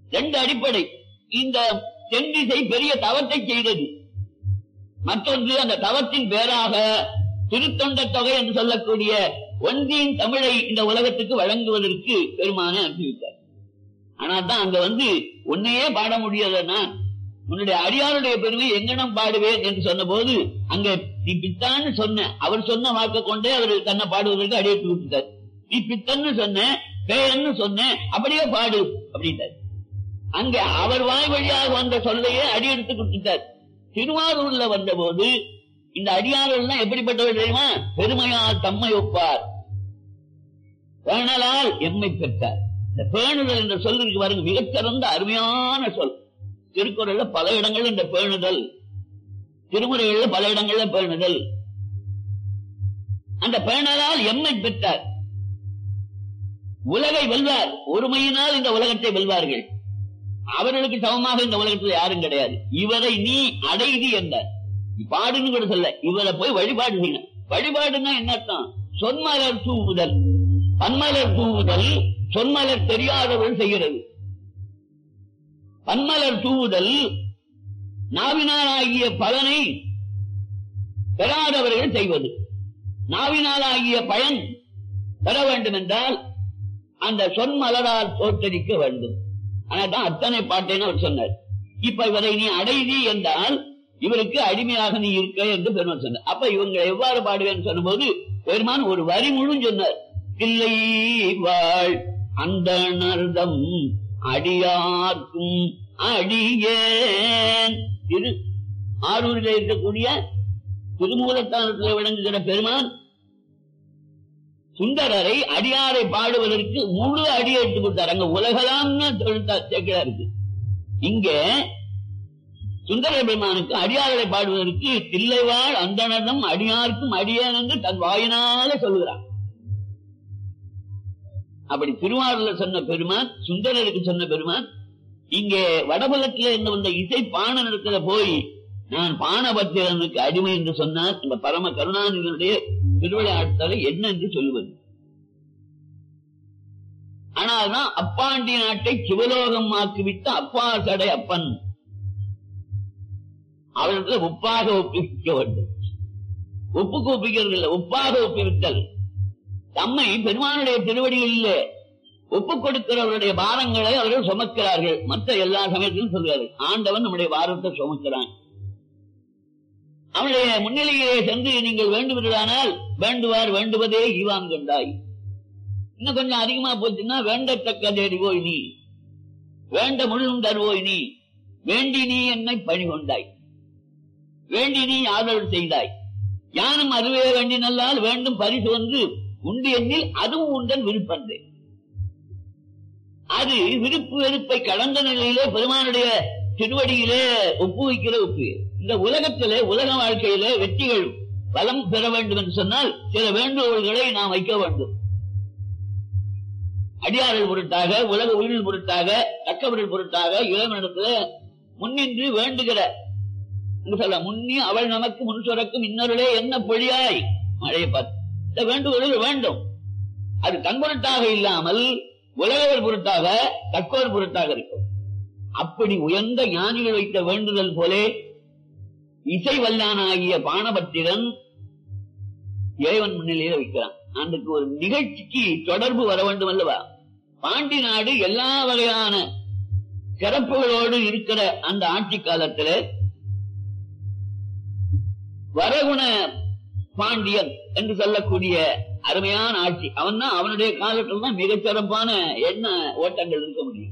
ரெண்டு அடிப்படை இந்த தென் திசை பெரிய தவத்தை செய்தது மற்றொன்று அந்த தவத்தின் பேராக திருத்தொண்ட தொகை என்று சொல்லக்கூடிய ஒன்றியின் தமிழை இந்த உலகத்துக்கு வழங்குவதற்கு பெருமான அனுப்பிவிட்டார் ஆனால் தான் அங்க வந்து உன்னையே பாட முடியாதுன்னா உன்னுடைய அடியாருடைய பெருமை எங்கனம் பாடுவேன் என்று சொன்ன போது அங்க நீ பித்தான்னு சொன்ன அவர் சொன்ன வாக்க கொண்டே அவர் தன்னை பாடுவதற்கு அடியெடுத்து விட்டுட்டார் நீ பித்தன்னு சொன்ன பேரன்னு சொன்ன அப்படியே பாடு அப்படின்ட்டார் அங்க அவர் வாய் வழியாக வந்த சொல்லையே அடியெடுத்து கொடுத்துட்டார் திருவாரூர்ல வந்த போது இந்த அடியார்கள் எப்படிப்பட்டவர் தெரியுமா பெருமையால் தம்மை ஒப்பார் பேணலால் எம்மை பெற்றார் இந்த பேணுதல் என்ற சொல் இருக்கு பாருங்க மிகச்சிறந்த அருமையான சொல் திருக்குறள்ல பல இடங்கள்ல இந்த பேணுதல் திருமுறைகள்ல பல இடங்கள்ல பேணுதல் அந்த பேணலால் எம்மை பெற்றார் உலகை வெல்வார் ஒருமையினால் இந்த உலகத்தை வெல்வார்கள் அவர்களுக்கு சமமாக இந்த உலகத்தில் யாரும் கிடையாது இவரை நீ அடைதி என்றார் நீ பாடுன்னு கூட சொல்ல இவரை போய் வழிபாடு செய்யணும் வழிபாடுன்னா என்ன அர்த்தம் சொன்மலர் தூவுதல் பன்மலர் தூவுதல் சொன்மலர் தெரியாதவர்கள் செய்கிறது பன்மலர் தூவுதல் நாவினாலாகிய பலனை பெறாதவர்கள் செய்வது நாவினாலாகிய பயன் பெற வேண்டும் என்றால் அந்த சொன்மலரால் தோற்றரிக்க வேண்டும் ஆனால் அத்தனை பாட்டேன்னு அவர் சொன்னார் இப்ப இவரை நீ அடைதி என்றால் இவருக்கு அடிமையாக நீ இருக்க என்று பெருமான் சொன்னார் அப்ப இவங்க எவ்வாறு பாடுவேன்னு சொன்னபோது பெருமான் ஒரு வரி முழு சொன்னார் இல்லை வாழ் அந்த நர்தம் அடியார்க்கும் அடியேன் இது ஆரூரில் இருக்கக்கூடிய திருமூலத்தானத்தில் விளங்குகிற பெருமான் சுந்தரரை அடியாரை பாடுவதற்கு முழு அடி எடுத்து கொடுத்தார் அங்க உலகலாம்னு சேர்க்கிறாருக்கு இங்க சுந்தர பெருமானுக்கு அடியாரை பாடுவதற்கு தில்லைவாழ் அந்தனதம் அடியாருக்கும் அடியான் என்று தன் வாயினால சொல்லுகிறான் அப்படி திருவாரூர்ல சொன்ன பெருமான் சுந்தரருக்கு சொன்ன பெருமான் இங்கே வடபுலத்தில் இருந்து வந்த இசை பாணன் இருக்கிற போய் நான் பானபத்திரனுக்கு அடிமை என்று சொன்னார் இந்த பரம கருணாநிதியுடைய திருவிளையாட்டலை என்ன என்று சொல்லுவது ஆனால்தான் அப்பாண்டி நாட்டை சிவலோகம் ஆக்கிவிட்ட அப்பா சடை அப்பன் அவர்களுக்கு ஒப்பாக ஒப்பிக்க வேண்டும் ஒப்புக்கு ஒப்பிக்கிறது இல்லை ஒப்பாக ஒப்பிவித்தல் தம்மை பெருமானுடைய திருவடிகளிலே ஒப்புக் கொடுக்கிறவருடைய பாரங்களை அவர்கள் சுமக்கிறார்கள் மற்ற எல்லா சமயத்திலும் சொல்கிறார்கள் ஆண்டவன் நம்முடைய பாரத்தை சுமக்கிறான் அவனுடைய முன்னிலையிலே சென்று நீங்கள் வேண்டுவீர்களானால் வேண்டுவார் வேண்டுவதே ஈவான் கொண்டாய் இன்னும் கொஞ்சம் அதிகமா போச்சுன்னா வேண்டத்தக்க தேடிவோய் நீ வேண்ட முழுதும் தருவோய் நீ வேண்டி நீ என்னை பணி கொண்டாய் வேண்டி நீ ஆதரவு செய்தாய் யானும் அதுவே வேண்டி நல்லால் வேண்டும் பரிசு வந்து உண்டு எண்ணில் அதுவும் உண்டன் விருப்பன்று அது விருப்பு வெறுப்பை கடந்த நிலையிலே பெருமானுடைய திருவடியிலே ஒப்புவிக்கிற ஒப்பு இந்த உலகத்திலே உலக வாழ்க்கையிலே வெற்றிகள் பலம் பெற வேண்டும் என்று சொன்னால் சில வேண்டுகோள்களை நாம் வைக்க வேண்டும் அடியார்கள் பொருட்டாக உலக உயிரில் பொருட்டாக தக்கவர்கள் பொருட்டாக இளவனிடத்துல முன்னின்று வேண்டுகிற சொல்ல முன்னி அவள் நமக்கு முன் சுரக்கும் இன்னொருளே என்ன பொழியாய் மழையை பார்த்து இந்த வேண்டுகோள்கள் வேண்டும் அது தன் பொருட்டாக இல்லாமல் உலகவர் பொருட்டாக தக்கோர் பொருட்டாக இருக்கும் அப்படி உயர்ந்த ஞானிகள் வைத்த வேண்டுதல் போலே இசை வல்லானாகிய பானபத்திரன் இறைவன் முன்னிலையில வைக்கிறான் அன்றைக்கு ஒரு நிகழ்ச்சிக்கு தொடர்பு வர வேண்டும் அல்லவா பாண்டி நாடு எல்லா வகையான சிறப்புகளோடு இருக்கிற அந்த ஆட்சி காலத்துல வரகுண பாண்டியன் என்று சொல்லக்கூடிய அருமையான ஆட்சி அவன் தான் அவனுடைய காலத்தில் தான் மிகச்சிறப்பான எண்ண ஓட்டங்கள் இருக்க முடியும்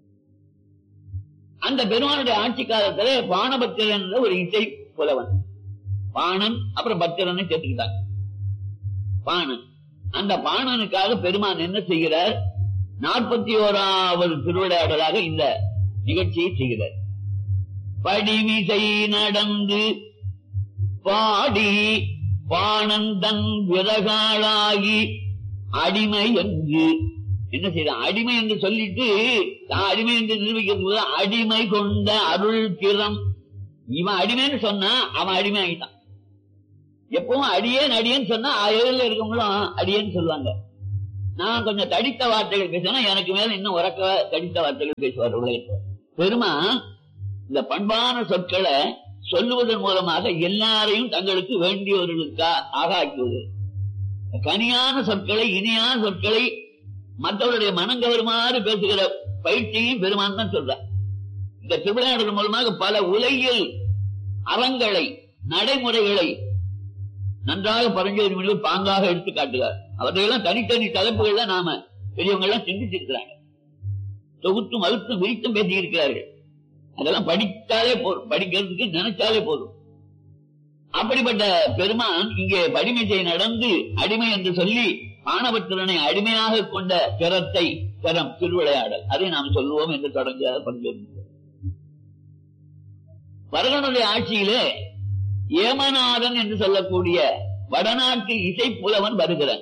அந்த பெருமானுடைய ஆட்சி காலத்துல பானபத்திரன் என்ற ஒரு இசை புலவன் பாணன் அப்புறம் பத்திரனை சேர்த்துக்கிட்டான் பாணன் அந்த பாணனுக்காக பெருமான் என்ன செய்கிறார் நாற்பத்தி ஓராவது திருவிளையாடலாக இந்த நிகழ்ச்சியை செய்கிறார் படிமிசை நடந்து பாடி பாணந்தன் விறகாளாகி அடிமை என்று என்ன செய்யறான் அடிமை என்று சொல்லிட்டு தான் அடிமை என்று நிரூபிக்கிறது போது அடிமை கொண்ட அருள் திறம் இவன் அடிமைன்னு சொன்னா அவன் அடிமை ஆகிட்டான் எப்பவும் அடியேன் அடியேன்னு சொன்னா எதிரில் இருக்கவங்களும் அடியேன்னு சொல்லுவாங்க நான் கொஞ்சம் தடித்த வார்த்தைகள் பேசினா எனக்கு மேல இன்னும் உறக்க தடித்த வார்த்தைகள் பேசுவார் உலகத்தில் பெருமா இந்த பண்பான சொற்களை சொல்லுவதன் மூலமாக எல்லாரையும் தங்களுக்கு வேண்டியவர்களுக்கா ஆகாக்குவது கனியான சொற்களை இனியான சொற்களை மற்றவருடைய மனங்கவருமாறு பேசுகிற பயிற்சியும் பெருமான் தான் சொல்றார் இந்த திருவிளையாடல் மூலமாக பல உலகியல் அறங்களை நடைமுறைகளை நன்றாக பரஞ்சோதி முனிவர் பாங்காக எடுத்து காட்டுகிறார் அவர்களெல்லாம் தனித்தனி தலைப்புகள்ல நாம பெரியவங்க எல்லாம் சிந்திச்சிருக்கிறாங்க தொகுத்தும் அழுத்தும் விரித்தும் பேசியிருக்கிறார்கள் அதெல்லாம் படித்தாலே போதும் படிக்கிறதுக்கு நினைச்சாலே போதும் அப்படிப்பட்ட பெருமான் இங்கே படிமைச்சை நடந்து அடிமை என்று சொல்லி மாணவத்திறனை அடிமையாக கொண்ட திறத்தை திறம் திருவிளையாடல் அதை நாம் சொல்லுவோம் என்று தொடங்க பஞ்சோதி வரகனுடைய ஆட்சியிலே ஏமநாதன் என்று சொல்லக்கூடிய வடநாட்டு இசை புலவன் வருகிறான்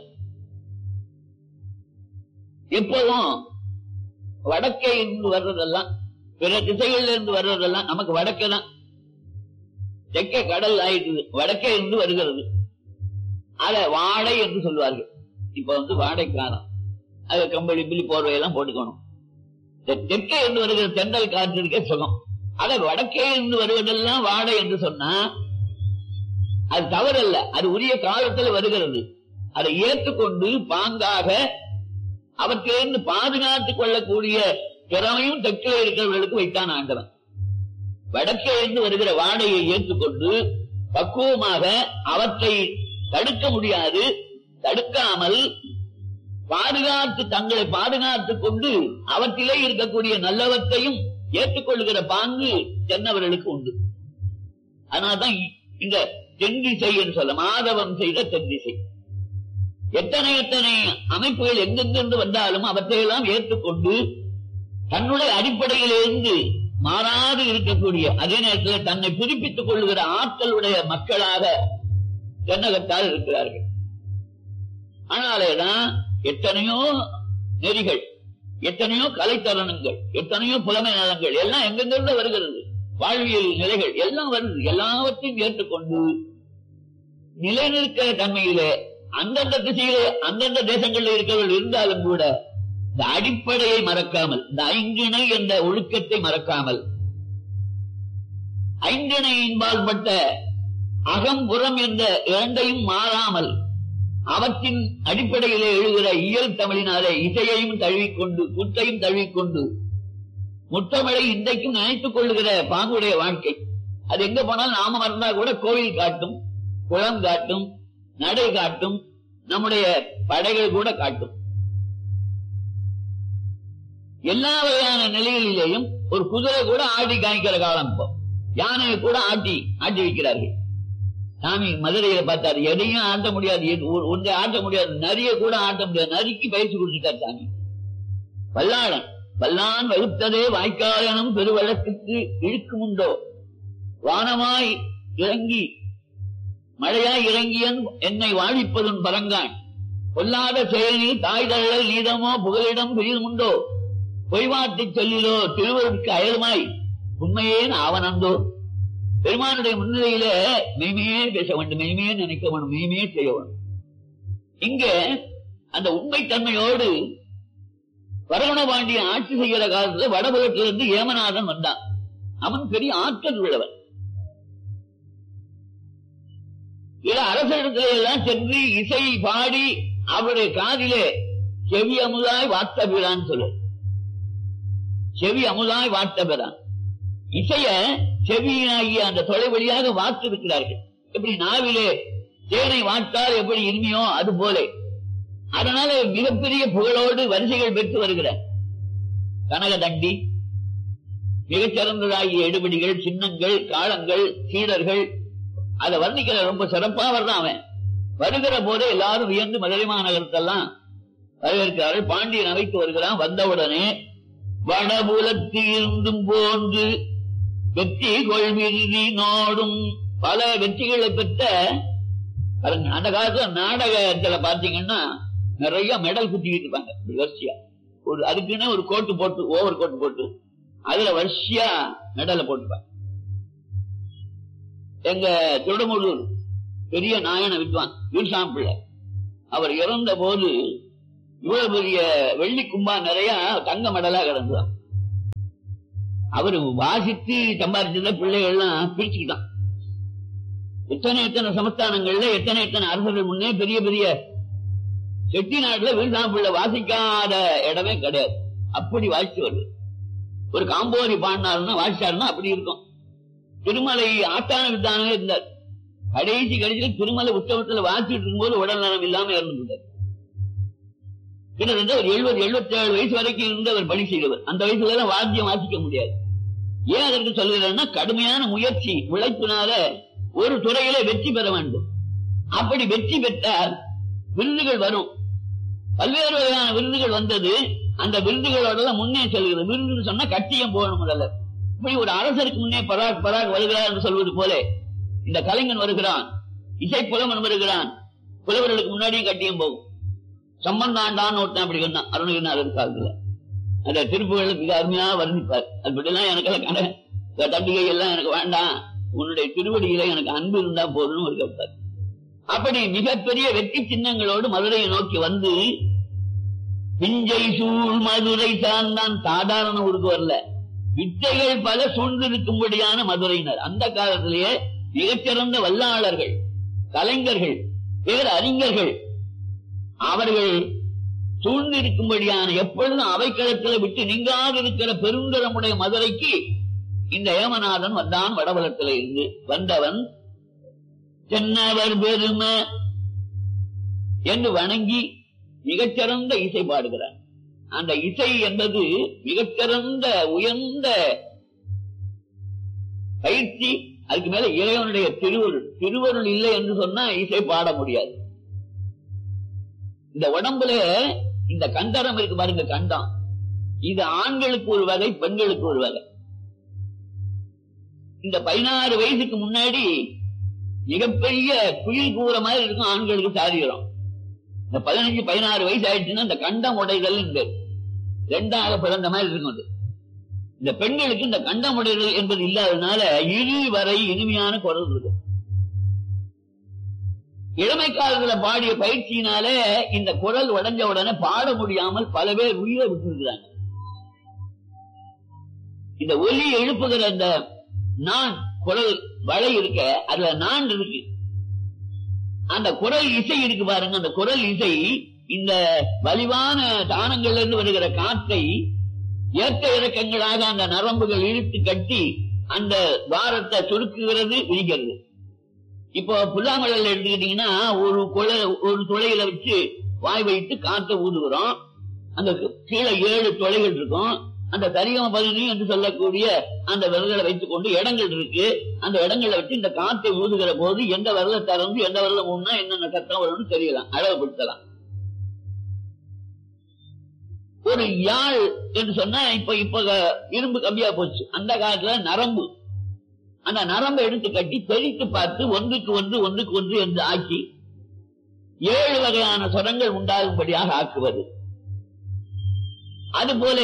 எப்போதும் வடக்கே இருந்து வர்றதெல்லாம் பிற திசைகள்ல இருந்து வர்றதெல்லாம் நமக்கு வடக்கே தான் தெற்கே கடல் ஆயிடுது வடக்கே இருந்து வருகிறது அத வாடை என்று சொல்வார்கள் இப்ப வந்து வாடை காலம் அது கம்பளி பில்லி போர்வையெல்லாம் போட்டுக்கணும் தெற்கே இருந்து வருகிற தென்றல் காற்றிற்கே சுகம் அத வடக்கே இருந்து வருவதெல்லாம் வாடை என்று சொன்னா அது தவறல்ல அது உரிய காலத்தில் வருகிறது அதை ஏற்றுக்கொண்டு பாங்காக அவற்றிலிருந்து பாதுகாத்துக் கொள்ளக்கூடிய திறமையும் தெற்கிலே இருக்கிறவர்களுக்கு வைத்தான் ஆண்டவன் வடக்கே இருந்து வருகிற வாடையை ஏற்றுக்கொண்டு பக்குவமாக அவற்றை தடுக்க முடியாது தடுக்காமல் பாதுகாத்து தங்களை பாதுகாத்துக் கொண்டு அவற்றிலே இருக்கக்கூடிய நல்லவற்றையும் ஏற்றுக்கொள்கிற பாங்கு தென்னவர்களுக்கு உண்டு அதனால்தான் இந்த தென்திசை என்று சொல்ல மாதவம் செய்த தென்திசை எத்தனை எத்தனை அமைப்புகள் எங்கெங்கிருந்து வந்தாலும் அவற்றையெல்லாம் ஏற்றுக்கொண்டு தன்னுடைய அடிப்படையிலிருந்து மாறாது இருக்கக்கூடிய அதே நேரத்தில் தன்னை புதுப்பித்துக் கொள்ளுகிற ஆற்றலுடைய மக்களாக தென்னகத்தால் இருக்கிறார்கள் ஆனாலேதான் எத்தனையோ நெறிகள் எத்தனையோ கலைத்தலனங்கள் எத்தனையோ புலமை நலங்கள் எல்லாம் எங்கெங்கிருந்து வருகிறது வாழ்வியல் நிலைகள் எல்லாம் வருது எல்லாவற்றையும் ஏற்றுக்கொண்டு நிலைநிற்கிற தன்மையிலே அந்தந்த திசையிலே அந்தந்த தேசங்களில் இருக்கிறவர்கள் இருந்தாலும் கூட இந்த அடிப்படையை மறக்காமல் இந்த ஐங்கிணை என்ற ஒழுக்கத்தை மறக்காமல் ஐந்திணையின்பால் பட்ட அகம் புறம் என்ற இரண்டையும் மாறாமல் அவற்றின் அடிப்படையிலே எழுகிற இயல் தமிழினாலே இசையையும் தழுவிக்கொண்டு குத்தையும் தழுவிக்கொண்டு முத்தமிழை இன்றைக்கும் நினைத்துக் கொள்ளுகிற பாங்குடைய வாழ்க்கை அது எங்க போனாலும் நாம மறந்தா கூட கோவில் காட்டும் குளம் காட்டும் நடை காட்டும் நம்முடைய படைகள் கூட காட்டும் எல்லா வகையான நிலைகளிலேயும் ஒரு குதிரை கூட ஆட்டி காய்க்கிற காலம் இப்போ யானையை கூட ஆட்டி ஆட்டி வைக்கிறார்கள் சாமி மதுரையில பார்த்தாரு எதையும் ஆட்ட முடியாது எது- ஒ- ஒன்றை ஆட்ட முடியாது நரிய கூட ஆட்ட முடியாது நரிக்கு பயிற்சி கொடுத்துட்டார் சாமி வல்லாளன் வல்லான் வகுத்ததே வாய்க்காலனும் பெருவழக்குக்கு இழுக்குமுண்டோ வானமாய் இறங்கி மழையாய் இறங்கியன் என்னை வாழிப்பதும் பரங்கான் பொல்லாத செயலில் தாய் தழல் நீதமோ புகலிடம் பிரியுமுண்டோ பொய்வாட்டிச் சொல்லிலோ திருவருக்கு அயலுமாய் உண்மையேன் ஆவனந்தோ பெருமானுடைய முன்னிலையில மெய்மையே பேச வேண்டும் மெய்மையே நினைக்க வேண்டும் மெய்மையே செய்ய வேண்டும் இங்க அந்த உண்மைத்தன்மையோடு வரவண பாண்டியன் ஆட்சி செய்கிற காலத்துல வடபுலத்திலிருந்து ஏமநாதன் வந்தான் அவன் பெரிய ஆற்றல் உள்ளவன் இத அரசிடத்திலே எல்லாம் சென்று இசை பாடி அவருடைய காதிலே செவி அமுதாய் வார்த்த பிறான்னு சொல்லு செவி அமுதாய் வார்த்த பிறான் இசைய செவியாகிய அந்த தொலை வழியாக வார்த்து இருக்கிறார்கள் எப்படி நாவிலே தேனை வார்த்தால் எப்படி இனிமையோ அது போல அதனால மிகப்பெரிய புகழோடு வரிசைகள் பெற்று வருகிறார் கனகதண்டி மிகச்சிறந்ததாகிய எடுபடிகள் சின்னங்கள் காலங்கள் சீடர்கள் அதை வர்ணிக்கிற ரொம்ப சிறப்பா வர்றான் அவன் வருகிற போதே எல்லாரும் வியந்து மதுரை மாநகரத்தெல்லாம் வரவேற்கிறார்கள் பாண்டியன் அவைத்து வருகிறான் வந்தவுடனே வடபுலத்திலிருந்தும் போன்று வெற்றி கொள்விருதி நாடும் பல வெற்றிகளை பெற்ற பாருங்க, அந்த காலத்துல நாடகத்துல பாத்தீங்கன்னா நிறைய மெடல் குத்திக்கிட்டு இருப்பாங்க இப்படி வரிசையா ஒரு அதுக்குன்னு ஒரு கோட்டு போட்டு ஓவர் கோட் போட்டு அதுல வரிசையா மெடலை போட்டுப்பாங்க எங்க திருடமுள்ளூர் பெரிய நாயன வித்வான் வீர்சாம் பிள்ளை அவர் இறந்த போது இவ்வளவு பெரிய வெள்ளி கும்பா நிறைய தங்க மடலா கிடந்துதான் அவரு வாசித்து சம்பாதிச்சத பிள்ளைகள் எல்லாம் பிரிச்சுக்கிட்டான் எத்தனை எத்தனை சமஸ்தானங்கள்ல எத்தனை எத்தனை அரசர்கள் முன்னே பெரிய பெரிய செட்டி நாட்டுல வீழ்தான் பிள்ளை வாசிக்காத இடமே கிடையாது அப்படி வாசிச்சு வருது ஒரு காம்போரி பாடினாருன்னா வாசிச்சாருன்னா அப்படி இருக்கும் திருமலை ஆத்தான வித்தானவே இருந்தார் கடைசி கடைசியில் திருமலை உற்சவத்துல வாசிட்டு இருக்கும்போது உடல் நலம் இல்லாம இறந்துட்டார் கிட்டத்தட்ட ஒரு எழுபது எழுபத்தி ஏழு வயசு வரைக்கும் இருந்து அவர் பணி செய்தவர் அந்த வயசுல எல்லாம் வாத்தியம் வாசிக்க முடியாது ஏன் அதற்கு சொல்கிறேன்னா கடுமையான முயற்சி உழைப்பினால ஒரு துறையில வெற்றி பெற வேண்டும் அப்படி வெற்றி பெற்றால் விருதுகள் வரும் பல்வேறு வகையான விருதுகள் வந்தது அந்த விருதுகளோட எல்லாம் முன்னே செல்கிறது விருதுன்னு சொன்னா கட்டியம் போகணும் முதல்ல இப்படி ஒரு அரசருக்கு முன்னே பராக் பராக் வருகிறார் என்று சொல்வது போல இந்த கலைஞன் வருகிறான் இசை புலவன் வருகிறான் புலவர்களுக்கு முன்னாடியும் கட்டியம் போகும் சம்பந்தாண்டான்னு ஒருத்தன் அப்படி சொன்னான் அருணகிரிநாதர் காலத்துல அந்த திருப்புகள் மிக அருமையாக வர்ணிப்பார் அப்படிலாம் எனக்கு கடை தம்பிகை எல்லாம் எனக்கு வேண்டாம் உன்னுடைய திருவடியில எனக்கு அன்பு இருந்தா போதும்னு ஒரு கேட்பார் அப்படி மிகப்பெரிய வெற்றி சின்னங்களோடு மதுரையை நோக்கி வந்து பிஞ்சை சூழ் மதுரை சார்ந்தான் சாதாரண ஊருக்கு வரல வித்தைகள் பல சூழ்ந்திருக்கும்படியான மதுரையினர் அந்த காலத்திலேயே மிகச்சிறந்த வல்லாளர்கள் கலைஞர்கள் பேர் அறிஞர்கள் அவர்கள் சூழ்ந்திருக்கும்படியான எப்பொழுதும் அவைக்களத்தில் விட்டு நீங்காது இருக்கிற பெருந்தரமுடைய மதுரைக்கு இந்த ஏமநாதன் வந்தான் வடபலத்தில் இருந்து வந்தவன் தென்னவர் பெருமை என்று வணங்கி மிகச்சிறந்த இசை பாடுகிறார் அந்த இசை என்பது மிகச்சிறந்த உயர்ந்த பயிற்சி அதுக்கு மேல இறைவனுடைய திருவருள் திருவருள் இல்லை என்று சொன்னா இசை பாட முடியாது இந்த உடம்புல இந்த கண்டரம் இருக்கு பாருங்க கண்டம் இது ஆண்களுக்கு ஒரு வகை பெண்களுக்கு ஒரு வகை இந்த பதினாறு வயசுக்கு முன்னாடி மிகப்பெரிய குயில் கூற மாதிரி இருக்கும் ஆண்களுக்கு சாரீரம் இந்த பதினஞ்சு பதினாறு வயசு ஆயிடுச்சுன்னா இந்த கண்டம் உடைதல் ரெண்டாக பிறந்த மாதிரி இருக்கும் அது இந்த பெண்களுக்கு இந்த கண்டம் உடைதல் என்பது இல்லாததுனால இரு வரை இனிமையான குரல் இருக்கும் இளமை காலத்துல பாடிய பயிற்சியினாலே இந்த குரல் உடைஞ்ச உடனே பாட முடியாமல் பல பேர் உயிரை விட்டுருக்கிறாங்க இந்த ஒலி எழுப்புகிற அந்த நான் குரல் வளை இருக்க அதுல நான் இருக்கு அந்த குரல் இசை இருக்கு பாருங்க அந்த குரல் இசை இந்த வலிவான தானங்கள்ல இருந்து வருகிற காற்றை ஏற்ற இறக்கங்களாக அந்த நரம்புகள் இழுத்து கட்டி அந்த துவாரத்தை சுருக்குகிறது விரிக்கிறது இப்போ புல்லாமலல் எடுத்துக்கிட்டீங்கன்னா ஒரு குலை ஒரு துளையில வச்சு வாய் வைத்து காற்றை ஊதுகிறோம் அந்த கீழே ஏழு துளைகள் இருக்கும் அந்த சரிகம பகுதி என்று சொல்லக்கூடிய அந்த விரல்களை வைத்துக் கொண்டு இடங்கள் இருக்கு அந்த இடங்களை வச்சு இந்த காற்றை ஊதுகிற போது எந்த விரலை திறந்து எந்த விரல ஊன்னா என்னென்ன சத்தம் வரும்னு தெரியலாம் அளவுபடுத்தலாம் ஒரு யாழ் என்று சொன்னா இப்ப இப்ப இரும்பு கம்மியா போச்சு அந்த காலத்துல நரம்பு அந்த நரம்பை எடுத்து கட்டி தெளித்து பார்த்து ஒன்றுக்கு ஒன்று ஒன்றுக்கு ஒன்று என்று ஆக்கி ஏழு வகையான சொரங்கள் உண்டாகும்படியாக ஆக்குவது அதுபோல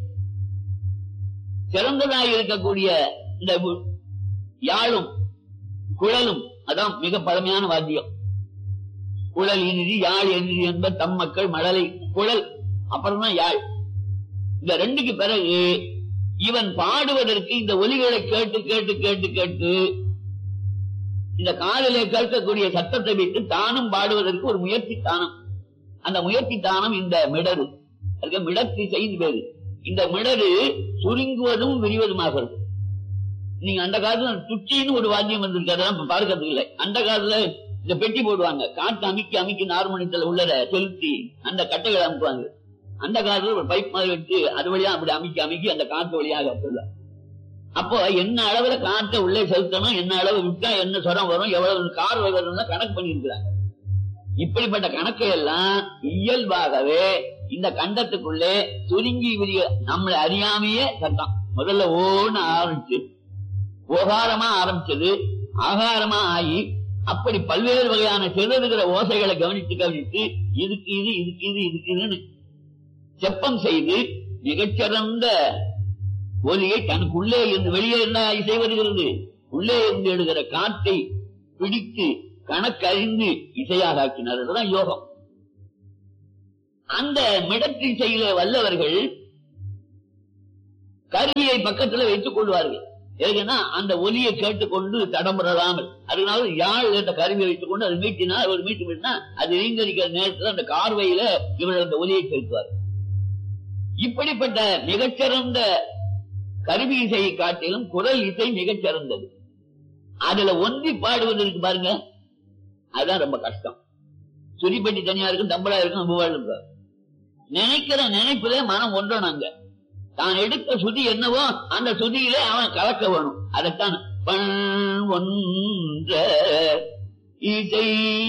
சிறந்ததாக இருக்கக்கூடிய இந்த யாழும் குழலும் அதான் மிக பழமையான வாத்தியம் குழல் இனிதி யாழ் எனிதி என்ப தம் மக்கள் மழலை குழல் அப்புறம் தான் யாழ் இந்த ரெண்டுக்கு பிறகு இவன் பாடுவதற்கு இந்த ஒலிகளை கேட்டு கேட்டு கேட்டு கேட்டு இந்த காதலை கேட்கக்கூடிய சத்தத்தை விட்டு தானும் பாடுவதற்கு ஒரு முயற்சி தானம் அந்த முயற்சி தானம் இந்த மிடரு அதுக்கு மிடத்தி செய்து பேரு இந்த மிடரு சுருங்குவதும் விரிவதுமாக இருக்கும் நீங்க அந்த காலத்துல துச்சின்னு ஒரு வாத்தியம் வந்திருக்கு அதெல்லாம் பார்க்கறதுக்கு இல்லை அந்த காலத்துல இந்த பெட்டி போடுவாங்க காட்டு அமைக்கி அமைக்கி நார்மணித்தல உள்ளத செலுத்தி அந்த கட்டைகளை அமுக்குவாங்க அந்த காலத்துல ஒரு பைப் மாதிரி வச்சு அது வழியா அப்படி அமைக்கி அமைக்கி அந்த காற்று வழியாக அப்படி அப்போ என்ன அளவுல காற்றை உள்ளே செலுத்தணும் என்ன அளவு விட்டா என்ன சுரம் வரும் எவ்வளவு கார் வருதுன்னு கணக்கு பண்ணிருக்கிறாங்க இப்படிப்பட்ட கணக்கை எல்லாம் இயல்பாகவே இந்த கண்டத்துக்குள்ளே சுருங்கி விரிய நம்மளை அறியாமையே சட்டம் முதல்ல ஓன்னு ஆரம்பிச்சு ஓகாரமா ஆரம்பிச்சது ஆகாரமா ஆகி அப்படி பல்வேறு வகையான சிதறுகிற ஓசைகளை கவனித்து கவனித்து இதுக்கு இது இதுக்கு இது இதுக்கு இதுன்னு செப்பம் செய்து மிகச்சிறந்த ஒலியை தனக்குள்ளே இருந்து வெளியே என்ன இசை வருகிறது உள்ளே இருந்து எழுகிற காற்றை பிடித்து கணக்கறிந்து இசையாக ஆக்கினார் அதுதான் யோகம் அந்த மிடற்றில் செய்ய வல்லவர்கள் கருவியை பக்கத்துல வைத்துக் கொள்வார்கள் எதுக்குன்னா அந்த ஒலியை கேட்டுக்கொண்டு தடம்புறலாமல் அதனால யாழ் என்ற கருவியை வைத்துக் கொண்டு அது மீட்டினா ஒரு மீட்டு மீட்டினா அது ரீங்கரிக்கிற நேரத்தில் அந்த கார்வையில இவர்கள் அந்த ஒலியை செலுத்துவார் இப்படிப்பட்ட மிகச்சிறந்த கருவி இசையை காட்டிலும் குரல் இசை மிகச்சிறந்தது அதுல ஒன்றி பாடுவது இருக்கு பாருங்க அதுதான் ரொம்ப கஷ்டம் சுரிப்பட்டி தனியா இருக்கும் தம்பளா இருக்கும் நம்ம வாழ்க்கை நினைக்கிற நினைப்புல மனம் ஒன்றனாங்க தான் எடுத்த சுதி என்னவோ அந்த சுதியிலே அவன் கலக்க வேணும் அதைத்தான் பண் ஒன்ற இசை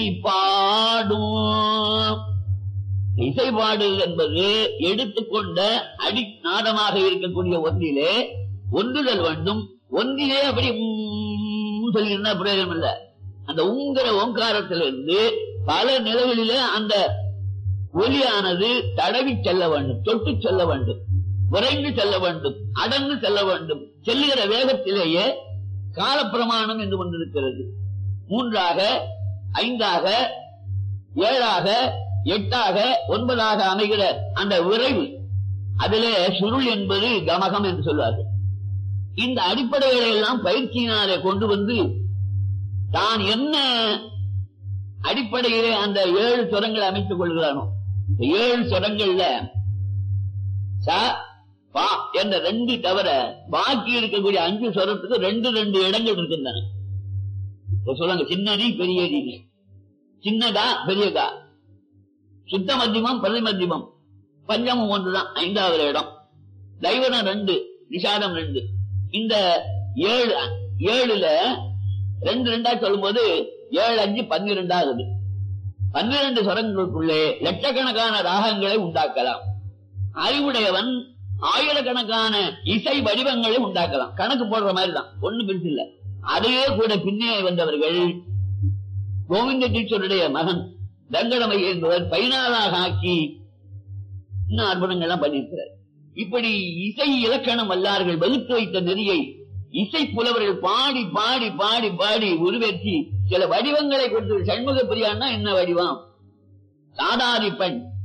பாடும் இசை பாடுதல் என்பது எடுத்துக்கொண்ட அடி நாதமாக இருக்கக்கூடிய ஒன்றிலே ஒன்றுதல் வேண்டும் ஒன்றிலே அப்படி உம் சொல்லியிருந்தா பிரயோஜனம் இல்ல அந்த உங்கிற ஓங்காரத்திலிருந்து பல நிலவுகளிலே அந்த ஒலியானது தடவி செல்ல வேண்டும் தொட்டு செல்ல வேண்டும் விரைந்து செல்ல வேண்டும் அடர்ந்து செல்ல வேண்டும் செல்லுகிற வேகத்திலேயே காலப்பிரமாணம் என்று கொண்டிருக்கிறது மூன்றாக ஐந்தாக ஏழாக எட்டாக ஒன்பதாக அமைகிற அந்த விரைவு அதிலே சுருள் என்பது கமகம் என்று சொல்வார்கள் இந்த அடிப்படைகளை எல்லாம் பயிற்சியினாலே கொண்டு வந்து தான் என்ன அடிப்படையிலே அந்த ஏழு சுரங்களை அமைத்துக் கொள்கிறானோ இந்த ஏழு சுரங்கள்ல ச பா என்ற ரெண்டு தவிர பாக்கி இருக்கக்கூடிய அஞ்சு சுரத்துக்கு ரெண்டு ரெண்டு இடங்கள் இருக்கின்றன இப்ப சொல்லுங்க சின்னடி பெரியடி சின்னதா பெரியதா சுத்த மத்தியமம் பிரதி மத்தியமம் பஞ்சமம் ஒன்றுதான் ஐந்தாவது இடம் தைவனம் ரெண்டு நிஷாதம் ரெண்டு இந்த ஏழு ஏழுல ரெண்டு ரெண்டா சொல்லும்போது ஏழு அஞ்சு பன்னிரெண்டு ஆகுது பன்னிரண்டு சுரங்களுக்குள்ளே லட்சக்கணக்கான ராகங்களை உண்டாக்கலாம் அறிவுடையவன் ஆயிரக்கணக்கான இசை வடிவங்களை உண்டாக்கலாம் கணக்கு போடுற மாதிரி தான் ஒண்ணு பெருசு இல்ல அதையே கூட பின்னே வந்தவர்கள் கோவிந்த டீச்சருடைய மகன் தங்கடமை என்பவர் பதினாலாக ஆக்கி இன்னும் அற்புதங்கள்லாம் பண்ணியிருக்கிறார் இப்படி இசை இலக்கணம் வல்லார்கள் வகுத்து வைத்த நெறியை இசை புலவர்கள் பாடி பாடி பாடி பாடி உருவேற்றி சில வடிவங்களை கொடுத்து சண்முக பிரியான்னா என்ன வடிவம் சாதாரி பெண்